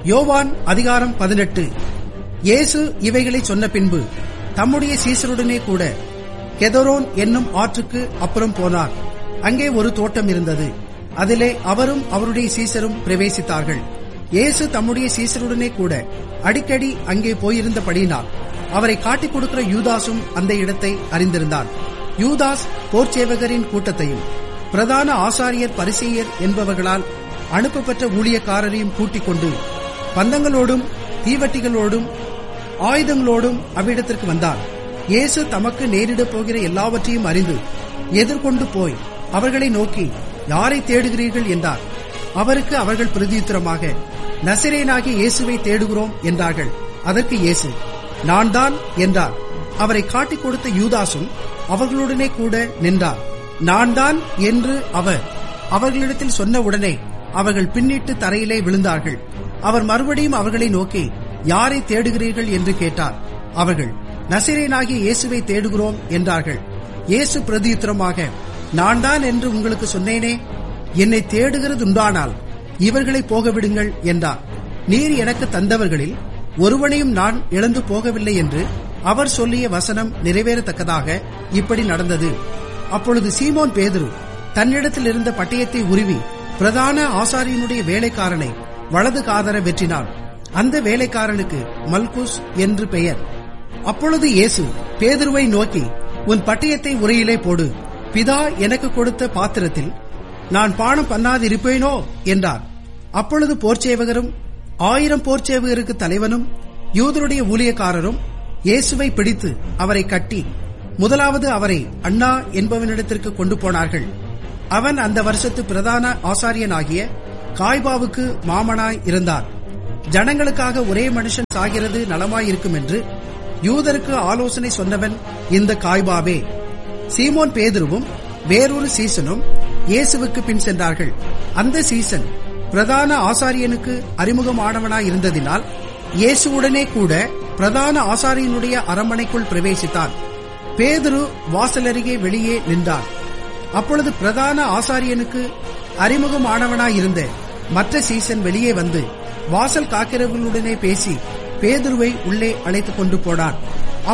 யோவான் அதிகாரம் பதினெட்டு இயேசு இவைகளை சொன்ன பின்பு தம்முடைய சீசருடனே கூட கெதரோன் என்னும் ஆற்றுக்கு அப்புறம் போனார் அங்கே ஒரு தோட்டம் இருந்தது அதிலே அவரும் அவருடைய சீசரும் பிரவேசித்தார்கள் இயேசு தம்முடைய சீசருடனே கூட அடிக்கடி அங்கே போயிருந்தபடியினால் அவரை காட்டிக் கொடுக்கிற யூதாசும் அந்த இடத்தை அறிந்திருந்தார் யூதாஸ் போர்ச்சேவகரின் கூட்டத்தையும் பிரதான ஆசாரியர் பரிசெயர் என்பவர்களால் அனுப்பப்பட்ட ஊழியக்காரரையும் கூட்டிக் கொண்டு பந்தங்களோடும் தீவட்டிகளோடும் ஆயுதங்களோடும் அவ்விடத்திற்கு வந்தார் இயேசு தமக்கு நேரிடப் போகிற எல்லாவற்றையும் அறிந்து எதிர்கொண்டு போய் அவர்களை நோக்கி யாரை தேடுகிறீர்கள் என்றார் அவருக்கு அவர்கள் பிரதியுத்தரமாக நசிரேனாகிய இயேசுவை தேடுகிறோம் என்றார்கள் அதற்கு இயேசு நான் தான் என்றார் அவரை காட்டிக் கொடுத்த யூதாசும் அவர்களுடனே கூட நின்றார் நான் தான் என்று அவர் அவர்களிடத்தில் சொன்ன உடனே அவர்கள் பின்னிட்டு தரையிலே விழுந்தார்கள் அவர் மறுபடியும் அவர்களை நோக்கி யாரை தேடுகிறீர்கள் என்று கேட்டார் அவர்கள் நசிரேனாகிய இயேசுவை தேடுகிறோம் என்றார்கள் இயேசு பிரதியுத்தரமாக நான் தான் என்று உங்களுக்கு சொன்னேனே என்னை தேடுகிறது உண்டானால் இவர்களை போக விடுங்கள் என்றார் நீர் எனக்கு தந்தவர்களில் ஒருவனையும் நான் இழந்து போகவில்லை என்று அவர் சொல்லிய வசனம் நிறைவேறத்தக்கதாக இப்படி நடந்தது அப்பொழுது சீமோன் பேதுரு தன்னிடத்தில் இருந்த பட்டயத்தை உருவி பிரதான ஆசாரியனுடைய வேலைக்காரனை வலது காதர வெற்றினான் அந்த வேலைக்காரனுக்கு மல்குஸ் என்று பெயர் அப்பொழுது இயேசு பேதுருவை நோக்கி உன் பட்டயத்தை உரையிலே போடு பிதா எனக்கு கொடுத்த பாத்திரத்தில் நான் பானம் பண்ணாதிருப்பேனோ என்றார் அப்பொழுது போர்ச்சேவகரும் ஆயிரம் போர்ச்சேவகருக்கு தலைவனும் யூதருடைய ஊழியக்காரரும் இயேசுவை பிடித்து அவரை கட்டி முதலாவது அவரை அண்ணா என்பவனிடத்திற்கு கொண்டு போனார்கள் அவன் அந்த வருஷத்து பிரதான ஆசாரியனாகிய காய்பாவுக்கு மாமனாய் இருந்தார் ஜனங்களுக்காக ஒரே மனுஷன் சாகிறது நலமாயிருக்கும் என்று யூதருக்கு ஆலோசனை சொன்னவன் இந்த காய்பாவே சீமோன் பேதுருவும் வேறொரு சீசனும் இயேசுவுக்கு பின் சென்றார்கள் அந்த சீசன் பிரதான ஆசாரியனுக்கு அறிமுகமானவனாய் இருந்ததினால் இயேசுவுடனே கூட பிரதான ஆசாரியனுடைய அரண்மனைக்குள் பிரவேசித்தான் பேதுரு வாசலருகே வெளியே நின்றார் அப்பொழுது பிரதான ஆசாரியனுக்கு அறிமுகமானவனாயிருந்த மற்ற சீசன் வெளியே வந்து வாசல் காக்கிறவர்களுடனே பேசி பேதுருவை உள்ளே அழைத்துக் கொண்டு போனான்